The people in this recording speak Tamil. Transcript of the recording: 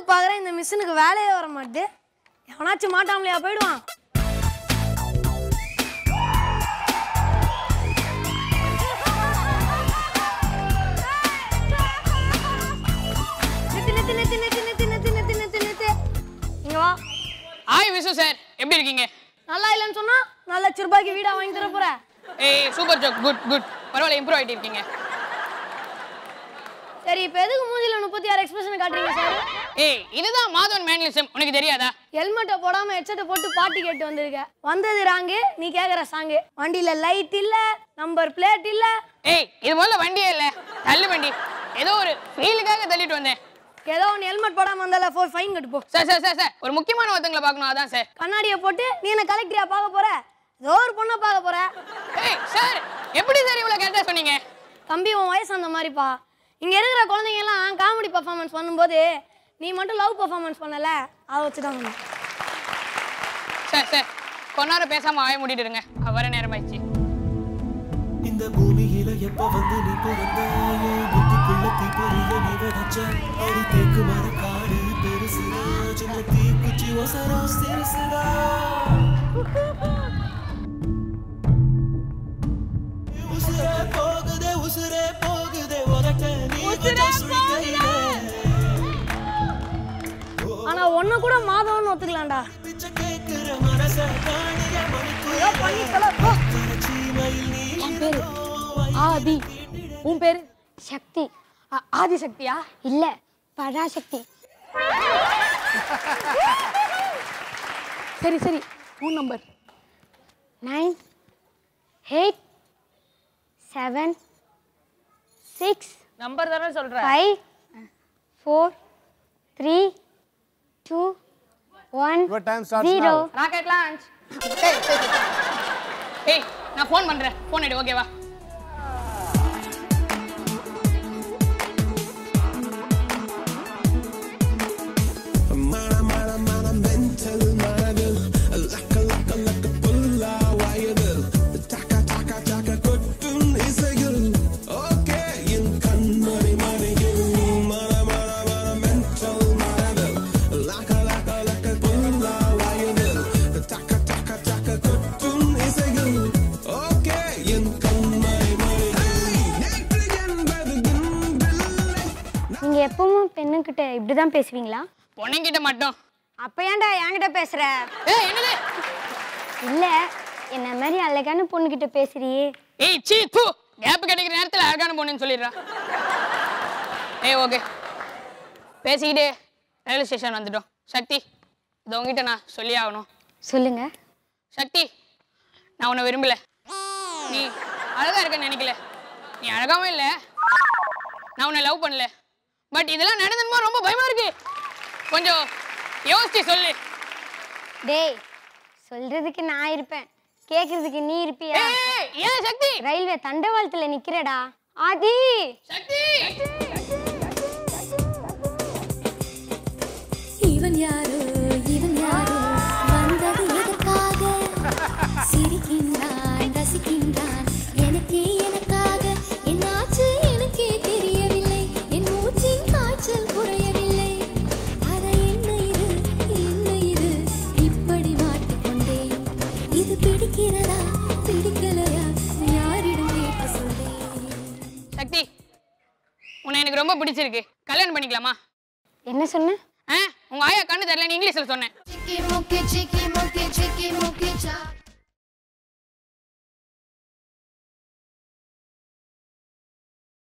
பார்க்குறேன் இந்த மிஷினுக்கு வேலையே வர மாட்டுது எவனாச்சும் மாட்டாமலையா போயிடுவான் நித்து, நித்து, நித்து, நித்து, நித்து, நித்து, நித்து, நித்து, நித்து. இங்க வா ஹாய் விசு சார் எப்படி இருக்கீங்க நல்லா இல்லைன்னு சொன்னா நாலு லட்ச ரூபாய்க்கு வீடா வாங்கி தர போற ஏய் சூப்பர் ஜோக் குட் குட் பரவாயில்ல இம்ப்ரூவ் ஆகிட்டு இருக்கீங்க சரி இப்போ எதுக்கு மூஞ்சில முப்பத்தி ஆறு எக்ஸ்பிரஷன் காட்டுறீங்க சார் ஏய் இதுதான் மாதவன் மேனலிசம் உனக்கு தெரியாதா ஹெல்மெட்டை போடாம ஹெட்செட்டை போட்டு பாட்டு கேட்டு வந்திருக்க வந்தது ராங்கு நீ கேக்குற சாங்கு வண்டியில லைட் இல்ல நம்பர் பிளேட் இல்ல ஏய் இது முதல்ல வண்டியே இல்லை தள்ளு வண்டி ஏதோ ஒரு ஃபீலுக்காக தள்ளிட்டு வந்தேன் ஏதோ ஒன்று ஹெல்மெட் போடாம வந்தால ஃபோர் ஃபைன் கட்டு போ சார் சார் சார் சார் ஒரு முக்கியமான ஒருத்தங்களை பார்க்கணும் அதான் சார் கண்ணாடியை போட்டு நீ என்ன கலெக்டரியா பார்க்க போற ஏதோ ஒரு பொண்ணை பார்க்க போற ஏய் சார் எப்படி சார் இவ்வளோ கரெக்டாக சொன்னீங்க தம்பி உன் வயசு அந்த மாதிரிப்பா இங்க இருக்கிற குழந்தைங்க எல்லாம் காமெடி பர்ஃபார்மன்ஸ் பண்ணும்போது நீ மட்டும் லவ் பர்ஃபார்மன்ஸ் பண்ணல அதை வச்சு தான் வந்தேன். சார் சார் கொஞ்ச நேரம் பேசாமல் வாய மூடிட்டு இருங்க அவ வர நேரம் ஆயிடுச்சு இந்த பூமியில எப்ப வந்து நீ பிறந்தாயோ புத்திக்குள்ள தீப்பொறிய நீ விதைச்ச அடி தேக்கு மர காடு பெருசுடா சின்ன தீக்குச்சி ஒசரம் சிறுசுடா உசுரே போகுதே உசுரே போகுதே உனக்க நீ கொஞ்சம் சுழிக்கையில ஆனா ஒன்ன கூட மாதவன்னு ஒத்துக்கலாம்டா பிச்சை கேட்கிற மனச காணிய மணிக்கு ஏதோ பண்ணி தொலை, போ. சீமையில் நீ ஆதி உன் பேரு சக்தி ஆ- ஆதிசக்தியா இல்ல பராசக்தி சரி சரி உன் number nine eight seven six number தானே சொல்கிறேன் five four three two one Your time starts zero now. Rocket launch ஏய் நான் ஃபோன் பண்ணுறேன் ஃபோன் எடு ஓகேவா நீங்க எப்பவும் பெண்ணுக்கிட்ட இப்படிதான் பேசுவீங்களா பொண்ணுங்கிட்ட மட்டும் அப்ப ஏன்டா என்கிட்ட பேசுற ஏய் என்னது இல்ல என்ன மாதிரி அழகான பொண்ணுகிட்ட பேசுறியே ஏய் சீ தூ கேப் கிடைக்கிற நேரத்தில் அழகான பொண்ணுன்னு சொல்லிடுறா ஏய் ஓகே பேசிக்கிட்டே ரயில்வே ஸ்டேஷன் வந்துட்டோம் சக்தி இது உங்ககிட்ட நான் சொல்லி ஆகணும் சொல்லுங்க சக்தி நான் உன்னை விரும்பல நீ அழகா இருக்கன்னு நினைக்கல நீ அழகாவும் இல்லை நான் உன்னை லவ் பண்ணல பட் இதெல்லாம் நடந்துமா ரொம்ப பயமா இருக்கு கொஞ்சம் யோசிச்சு சொல்லு டேய் சொல்றதுக்கு நான் இருப்பேன் கேக்குறதுக்கு நீ இருப்பியா ஏய், ஏய், ஏன் சக்தி ரயில்வே தண்டவாளத்துல நிக்கிறடா ஆதி சக்தி இவன் யாரோ இவன் யாரோ வந்தது எதற்காக சிரிக்கின்றான் ரசிக்கின்றான் எனக்கே எனக்காக என்னாச்சு எனக்கே தெரியவில்லை என் மூச்சின் காய்ச்சல் குறையவில்லை அட என்ன இது என்ன இது இப்படி மாட்டிக்கொண்டேன் இது பிடிக்கிறதா பிடிக்கலையா யாரிடம் கேட்டு சொல்றேன் சக்தி உன்னை எனக்கு ரொம்ப பிடிச்சிருக்கு கல்யாணம் பண்ணிக்கலாமா என்ன சொன்ன ஆ உங்க ஆயா கண்ணு தெரியல நீ இங்கிலீஷ்ல சொன்னேன் Chicky monkey, chicky monkey, chicky